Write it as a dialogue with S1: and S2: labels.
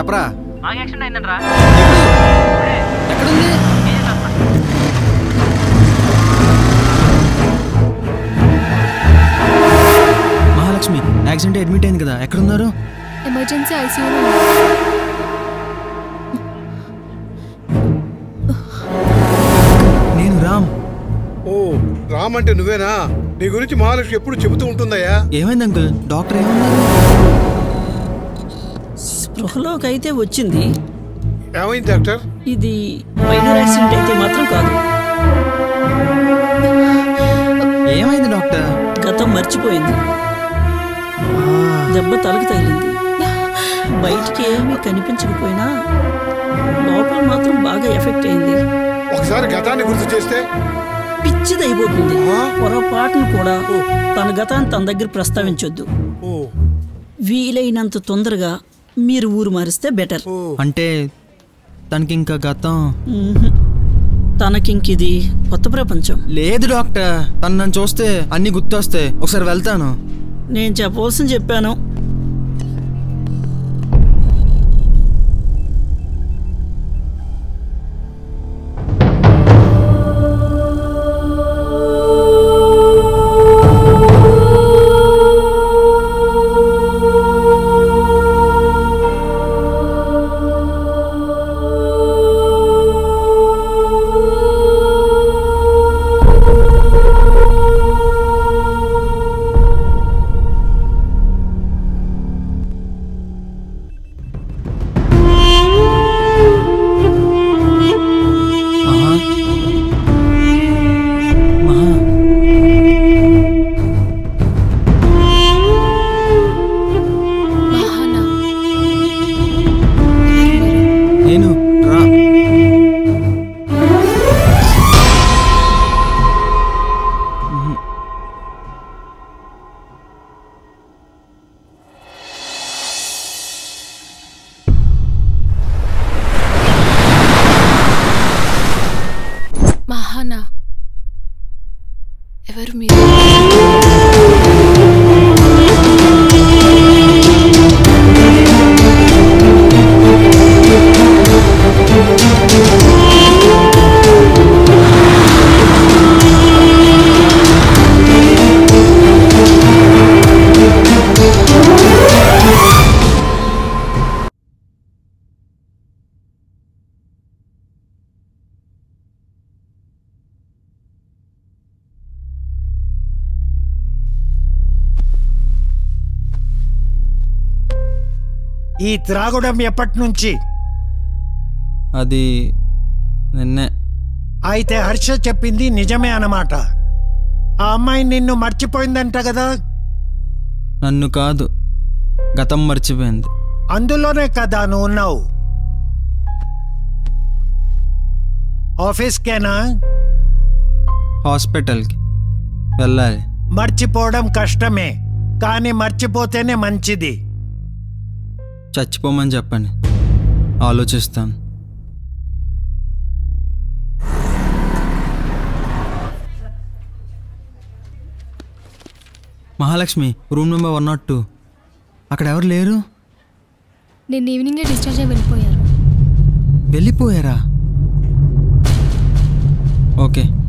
S1: చెప్పరా
S2: బాగా యాక్సిడెంట్ అయిందంట్రా
S1: ఎక్కడుంది మహాలక్ష్మి యాక్సిడెంట్ అడ్మిట్ అయింది కదా ఎక్కడున్నారు
S3: ఎమర్జెన్సీ ఐసీయూలో
S1: నేను రామ్
S4: ఓ రామ్ అంటే నువ్వేనా నీ గురించి మహాలక్ష్మి ఎప్పుడు చెబుతూ ఉంటుందయ్యా
S1: ఏమైంది అంకుల్ డాక్టర్ ఏమన్నారు
S5: స్పృహలోకి అయితే వచ్చింది
S4: ఏమైంది డాక్టర్
S5: ఇది మైనర్ యాక్సిడెంట్ అయితే మాత్రం కాదు
S1: ఏమైంది డాక్టర్
S5: గతం మర్చిపోయింది దెబ్బ తలకు తగిలింది బయటికి ఏమీ కనిపించకపోయినా లోపల మాత్రం బాగా ఎఫెక్ట్ అయింది
S4: ఒకసారి గతాన్ని గుర్తు చేస్తే
S5: పిచ్చిదైపోతుంది పొరపాటును కూడా తన గతాన్ని తన దగ్గర ప్రస్తావించొద్దు
S4: ఓ
S5: వీలైనంత తొందరగా మీరు ఊరు మారిస్తే బెటర్
S1: అంటే తనకి ఇంకా గతం
S5: తనకింకిది కొత్త ప్రపంచం
S1: లేదు డాక్టర్ తను నన్ను చూస్తే అన్ని గుర్తొస్తాయి ఒకసారి వెళ్తాను
S5: నేను చెప్పవలసింది చెప్పాను
S1: మహా మహా
S3: మహానా
S1: నేను రా
S3: మహానా ఎవరు మీరు
S6: ఈ త్రాగడం ఎప్పటి నుంచి
S1: అది నిన్నే
S6: అయితే హర్ష చెప్పింది నిజమే అన్నమాట ఆ అమ్మాయి నిన్ను మర్చిపోయిందంట కదా
S1: నన్ను కాదు గతం మర్చిపోయింది
S6: అందులోనే కదా నువ్వు ఉన్నావు ఆఫీస్కేనా
S1: హాస్పిటల్కి వెళ్ళాలి
S6: మర్చిపోవడం కష్టమే కానీ మర్చిపోతేనే మంచిది
S1: చచ్చిపోమని చెప్పండి ఆలోచిస్తాను Mahalakshmi room number one not two అక్కడ ఎవరు లేరు
S3: నేను ఈవినింగే డిశ్చార్జ్ అయి వెళ్ళిపోయారు
S1: వెళ్ళిపోయారా ఓకే